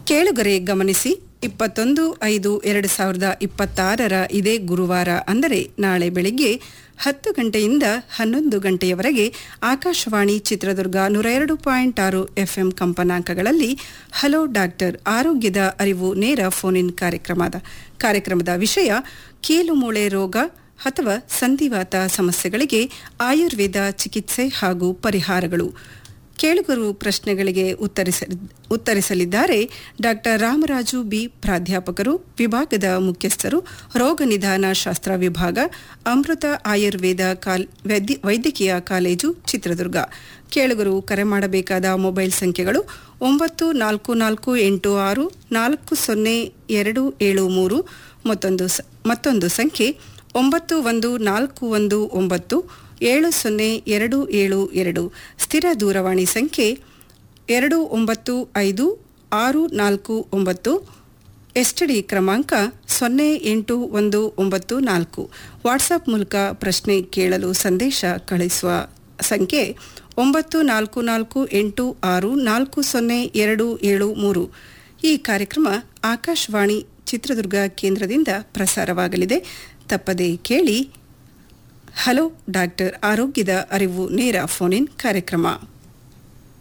ಕೇಳುಗರೆ ಗಮನಿಸಿ ಇಪ್ಪತ್ತೊಂದು ಐದು ಎರಡು ಸಾವಿರದ ಇಪ್ಪತ್ತಾರರ ಇದೇ ಗುರುವಾರ ಅಂದರೆ ನಾಳೆ ಬೆಳಿಗ್ಗೆ ಹತ್ತು ಗಂಟೆಯಿಂದ ಹನ್ನೊಂದು ಗಂಟೆಯವರೆಗೆ ಆಕಾಶವಾಣಿ ಚಿತ್ರದುರ್ಗ ನೂರ ಎರಡು ಪಾಯಿಂಟ್ ಆರು ಎಫ್ಎಂ ಕಂಪನಾಂಕಗಳಲ್ಲಿ ಹಲೋ ಡಾಕ್ಟರ್ ಆರೋಗ್ಯದ ಅರಿವು ನೇರ ಫೋನ್ ಇನ್ ಕಾರ್ಯಕ್ರಮದ ಕಾರ್ಯಕ್ರಮದ ವಿಷಯ ಕೀಲು ಮೂಳೆ ರೋಗ ಅಥವಾ ಸಂಧಿವಾತ ಸಮಸ್ಯೆಗಳಿಗೆ ಆಯುರ್ವೇದ ಚಿಕಿತ್ಸೆ ಹಾಗೂ ಪರಿಹಾರಗಳು ಕೇಳುಗರು ಪ್ರಶ್ನೆಗಳಿಗೆ ಉತ್ತರಿಸ ಉತ್ತರಿಸಲಿದ್ದಾರೆ ಡಾಕ್ಟರ್ ರಾಮರಾಜು ಬಿ ಪ್ರಾಧ್ಯಾಪಕರು ವಿಭಾಗದ ಮುಖ್ಯಸ್ಥರು ರೋಗ ನಿಧಾನ ಶಾಸ್ತ್ರ ವಿಭಾಗ ಅಮೃತ ಆಯುರ್ವೇದ ಕಾಲ್ ವೈದ್ಯ ವೈದ್ಯಕೀಯ ಕಾಲೇಜು ಚಿತ್ರದುರ್ಗ ಕೇಳುಗರು ಕರೆ ಮಾಡಬೇಕಾದ ಮೊಬೈಲ್ ಸಂಖ್ಯೆಗಳು ಒಂಬತ್ತು ನಾಲ್ಕು ನಾಲ್ಕು ಎಂಟು ಆರು ನಾಲ್ಕು ಸೊನ್ನೆ ಎರಡು ಏಳು ಮೂರು ಮತ್ತೊಂದು ಸ- ಮತ್ತೊಂದು ಸಂಖ್ಯೆ ಒಂಬತ್ತು ಒಂದು ನಾಲ್ಕು ಒಂದು ಒಂಬತ್ತು ಏಳು ಸೊನ್ನೆ ಎರಡು ಏಳು ಎರಡು ಸ್ಥಿರ ದೂರವಾಣಿ ಸಂಖ್ಯೆ ಎರಡು ಒಂಬತ್ತು ಐದು ಆರು ನಾಲ್ಕು ಒಂಬತ್ತು ಎಸ್ಟಿಡಿ ಕ್ರಮಾಂಕ ಸೊನ್ನೆ ಎಂಟು ಒಂದು ಒಂಬತ್ತು ನಾಲ್ಕು ವಾಟ್ಸಪ್ ಮೂಲಕ ಪ್ರಶ್ನೆ ಕೇಳಲು ಸಂದೇಶ ಕಳಿಸುವ ಸಂಖ್ಯೆ ಒಂಬತ್ತು ನಾಲ್ಕು ನಾಲ್ಕು ಎಂಟು ಆರು ನಾಲ್ಕು ಸೊನ್ನೆ ಎರಡು ಏಳು ಮೂರು ಈ ಕಾರ್ಯಕ್ರಮ ಆಕಾಶವಾಣಿ ಚಿತ್ರದುರ್ಗ ಕೇಂದ್ರದಿಂದ ಪ್ರಸಾರವಾಗಲಿದೆ ತಪ್ಪದೇ ಕೇಳಿ ಹಲೋ ಡಾಕ್ಟರ್ ಆರೋಗ್ಯದ ಅರಿವು ನೇರ ಫೋನ್ ಇನ್ ಕಾರ್ಯಕ್ರಮ